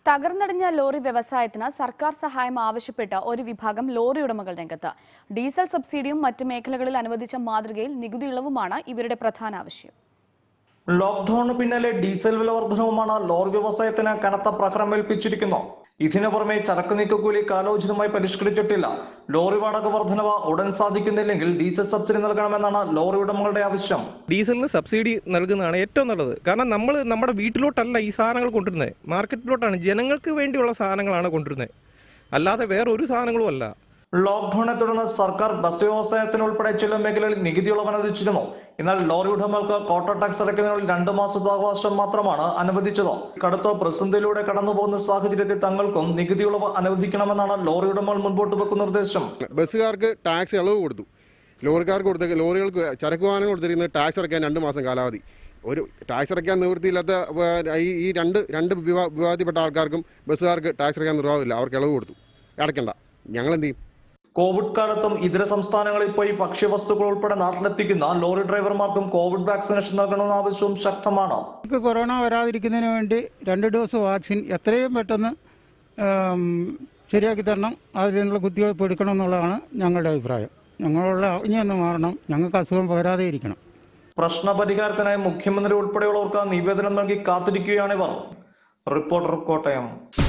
തകർന്നടിഞ്ഞ lorry വ്യവസായത്തിന് സർക്കാർ സഹായം ആവശ്യപ്പെട്ട് ഒരു വിഭാഗം ലോറി ഉടമകൾ രംഗത്ത് ഡീസൽ സബ്സിഡിയും മറ്റ് മേഖലകളിൽ അനുവദിച്ച മാതൃകയിൽ നികുതി ഇളവുമാണ് ഇവരുടെ പ്രധാന ആവശ്യം ലോക്ക്ഡൌണിന് പിന്നാലെ ഡീസൽ വില വർധനവുമാണ് ലോറി വ്യവസായത്തിന് കനത്ത പ്രഹരമേൽപ്പിച്ചിരിക്കുന്നു ഇതിനു പുറമെ ചരക്ക് നീക്കക്കൂലി കാലോചിതമായി പരിഷ്കരിച്ചിട്ടില്ല ലോറി വാടക വർധനവ് ഉടൻ സാധിക്കുന്നില്ലെങ്കിൽ ഡീസൽ സബ്സിഡി നൽകണമെന്നാണ് ലോറി ഉടമകളുടെ ആവശ്യം ഡീസലിന് സബ്സിഡി നൽകുന്നതാണ് ഏറ്റവും നല്ലത് കാരണം നമ്മൾ നമ്മുടെ വീട്ടിലോട്ടല്ല ഈ സാധനങ്ങൾ കൊണ്ടുവരുന്നത് മാർക്കറ്റിലോട്ടാണ് ജനങ്ങൾക്ക് വേണ്ടിയുള്ള സാധനങ്ങളാണ് കൊണ്ടുവരുന്നത് അല്ലാതെ വേറെ ഒരു സാധനങ്ങളും അല്ല ലോക്ക്ഡൌണിനെ തുടർന്ന് സർക്കാർ ബസ് വ്യവസായത്തിന് ഉൾപ്പെടെ ചില മേഖലകളിൽ നികുതി ഇളവ് അനുവദിച്ചിരുന്നു എന്നാൽ ലോറി ഉടമകൾക്ക് കോട്ട ടാക്സ് അടയ്ക്കുന്നതിനുള്ള രണ്ട് മാസത്തെ അവകാശം മാത്രമാണ് അനുവദിച്ചത് കടുത്ത പ്രതിസന്ധിയിലൂടെ കടന്നുപോകുന്ന സാഹചര്യത്തിൽ തങ്ങൾക്കും നികുതി ഇളവ് അനുവദിക്കണമെന്നാണ് ലോറി ഉടമകൾ മുൻപോട്ട് വെക്കുന്ന നിർദ്ദേശം ബസ്സുകാർക്ക് ടാക്സ് ഇളവ് കൊടുത്തു ലോറിക്കാർക്ക് കൊടുത്ത ലോറികൾക്ക് ചരക്ക് വാഹനം കൊടുത്തിരുന്നത് ടാക്സ് അടയ്ക്കാൻ രണ്ട് മാസം കാലാവധി ഒരു ടാക്സ് അടയ്ക്കാൻ നിവൃത്തിയില്ലാത്ത ഏർ, ഈ ഈ രണ്ട് രണ്ട് വിവാ വിവാദത്തിൽപ്പെട്ട ആൾക്കാർക്കും ബസ്സുകാർക്ക് ടാക്സ് അടയ്ക്കാൻ നിർവാഹമില്ല അവർക്ക് ഇളവ് കൊടുത്തു അടയ്ക്കണ്ട ഞങ്ങൾ എന്ത് ചെയ്യും കോവിഡ് കാലത്തും ഇതര സംസ്ഥാനങ്ങളിൽ പോയി ഭക്ഷ്യവസ്തുക്കൾ ഉൾപ്പെടെ നാട്ടിലെത്തിക്കുന്ന ലോറി ഡ്രൈവർമാർക്കും കോവിഡ് വാക്സിനേഷൻ നൽകണമെന്ന ആവശ്യവും ശക്തമാണ് നമുക്ക് കൊറോണ വരാതിരിക്കുന്നതിന് വേണ്ടി രണ്ട് ഡോസ് വാക്സിൻ എത്രയും പെട്ടെന്ന് ഉം, ശരിയാക്കി തരണം അതിനുള്ള കുത്തിവയ്പ്പ് എടുക്കണം എന്നുള്ളതാണ് ഞങ്ങളുടെ അഭിപ്രായം ഞങ്ങളുള്ള ഇനിയൊന്ന് മാറണം ഞങ്ങൾക്ക് അസുഖം പോരാതെ ഇരിക്കണം പ്രശ്നപരിഹാരത്തിനായി മുഖ്യമന്ത്രി ഉൾപ്പെടെയുള്ളവർക്ക് നിവേദനം നൽകി കാത്തിരിക്കുകയാണിവർ റിപ്പോർട്ടർ കോട്ടയം